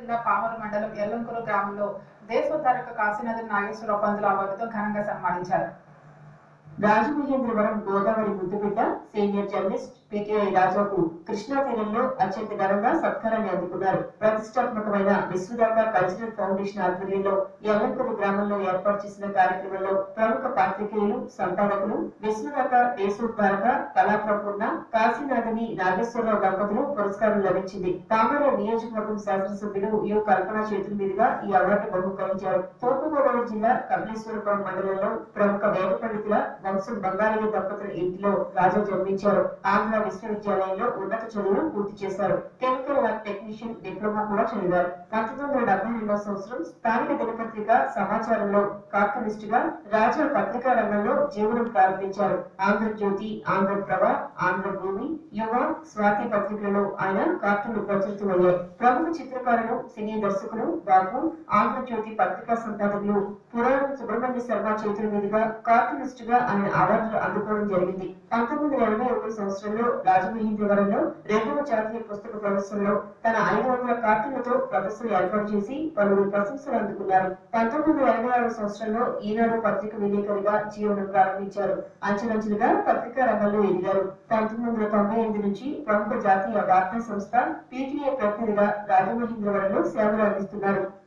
జిల్లా పామరు మండలం ఎల్లంకురు గ్రామంలో దేశోద్ధారక కాశీనాథన్ నాగేశ్వరరావు పంతుల అవార్డుతో ఘనంగా సన్మానించారు రాజమహేంద్రవరం గోదావరి ముద్దుబిడ్డ సీనియర్ జర్నలిస్ట్ పిటిఐ రాజాకు కృష్ణా తీరంలో అత్యంత ఘనంగా సత్కారాన్ని అందుకున్నారు ప్రతిష్టాత్మకమైన విశ్వదాత కల్చరల్ ఫౌండేషన్ ఆధ్వర్యంలో ఎల్లంకూరు గ్రామంలో ఏర్పాటు చేసిన కార్యక్రమంలో ప్రముఖ పాత్రికేయులు సంపాదకులు విశ్వదాత దేశోద్ధారక కళాప్రపూర్ణ కాశీనాథని నాగేశ్వరరావు దంపతులు పురస్కారం లభించింది తామర నియోజకవర్గం శాసనసభ్యులు యు కల్పన చేతుల మీదుగా ఈ అవార్డు బహుకరించారు తూర్పుగోదావరి జిల్లా కపిలేశ్వరపురం మండలంలో ప్రముఖ వేద పండితుల వంశం బంగారయ్య దంపతుల ఇంటిలో రాజా జన్మించారు ఆంధ్ర విశ్వవిద్యాలయంలో ఉన్నత చదువులు పూర్తి చేశారు కెమికల్ ల్యాబ్ టెక్నీషియన్ డిప్లొమా కూడా చదివారు పంతొమ్మిది వందల డెబ్బై రెండవ సంవత్సరం స్థానిక దినపత్రిక సమాచారంలో కార్టూనిస్ట్ గా రాజా పత్రికా రంగంలో జీవనం ప్రారంభించారు ఆంధ్రజ్యోతి ఆంధ్రప్రభ ఆంధ్రభూమి యువ స్వాతి పత్రికలలో ఆయన కార్టూన్లు ప్రచురితమయ్యాయి ప్రముఖ చిత్రకారులు సినీ దర్శకులు బాబు ఆంధ్రజ్యోతి పత్రికా సంపాదకులు పురాణం సుబ్రహ్మణ్య శర్మ చేతుల మీదుగా కార్టూనిస్ట్ గా ఆయన అవార్డులు అందుకోవడం జరిగింది పంతొమ్మిది వందల ఎనభై ఒకటి సంవత్సరంలో రాజమహేంద్రవరంలో రెండవ జాతీయ పుస్తక ప్రదర్శనలో తన ఐదు వందల కార్టూన్లతో ప్రదర్శన ఏర్పాటు చేసి పలువురు ప్రశంసలు అందుకున్నారు పంతొమ్మిది వందల ఎనభై ఆరు సంవత్సరంలో ఈనాడు పత్రిక విలేకరిగా జీవనం ప్రారంభించారు అంచెలంచెలుగా పత్రికా రంగంలో ఎదిగారు పంతొమ్మిది వందల తొంభై ఎనిమిది నుంచి ప్రముఖ జాతీయ వార్తా సంస్థ పీటీఐ ప్రతినిధిగా రాజమహేంద్రవరంలో సేవలు అందిస్తున్నారు